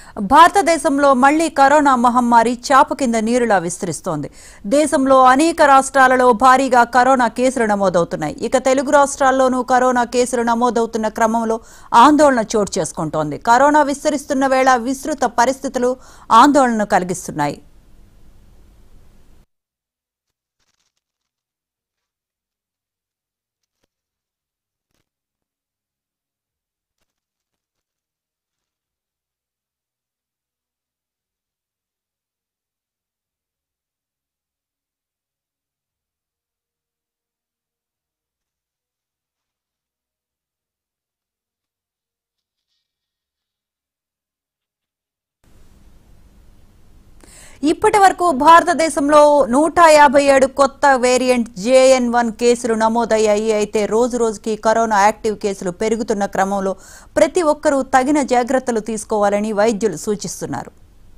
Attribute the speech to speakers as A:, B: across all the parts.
A: భారతదేశంలో మళ్లీ కరోనా మహమ్మారి చాప కింద నీరులా విస్తరిస్తోంది దేశంలో అనేక రాష్ట్రాలలో భారీగా కరోనా కేసులు నమోదవుతున్నాయి ఇక తెలుగు రాష్ట్రాల్లోనూ కరోనా కేసులు నమోదవుతున్న క్రమంలో ఆందోళన చోటు చేసుకుంటోంది కరోనా విస్తరిస్తున్న వేళ విస్తృత పరిస్థితులు ఆందోళనను కలిగిస్తున్నాయి ఇప్పటి వరకు భారతదేశంలో నూట యాభై ఏడు కొత్త వేరియంట్ జేఎన్ వన్ కేసులు నమోదయ్యాయి అయితే రోజు రోజుకి కరోనా యాక్టివ్ కేసులు పెరుగుతున్న క్రమంలో ప్రతి ఒక్కరూ తగిన జాగ్రత్తలు తీసుకోవాలని వైద్యులు సూచిస్తున్నారు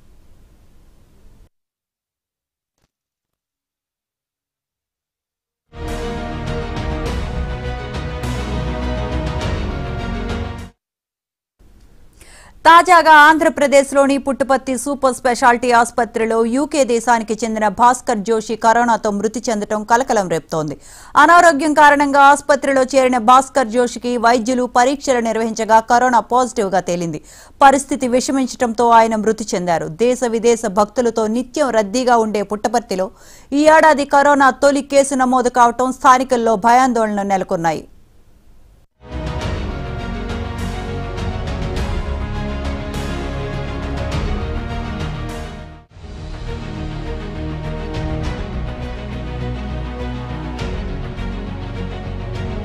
A: తాజాగా ఆంధ్రప్రదేశ్లోని పుట్టుపత్తి సూపర్ స్పెషాలిటీ ఆసుపత్రిలో యూకే దేశానికి చెందిన భాస్కర్ జోషి కరోనాతో మృతి చెందడం కలకలం రేపుతోంది అనారోగ్యం కారణంగా ఆసుపత్రిలో చేరిన భాస్కర్ జోషికి వైద్యులు పరీక్షలు నిర్వహించగా కరోనా పాజిటివ్ గా తేలింది పరిస్థితి విషమించడంతో ఆయన మృతి చెందారు దేశ విదేశ భక్తులతో నిత్యం రద్దీగా ఉండే పుట్టపర్తిలో ఈ ఏడాది కరోనా తొలి కేసు నమోదు కావటం స్థానికుల్లో భయాందోళన నెలకొన్నాయి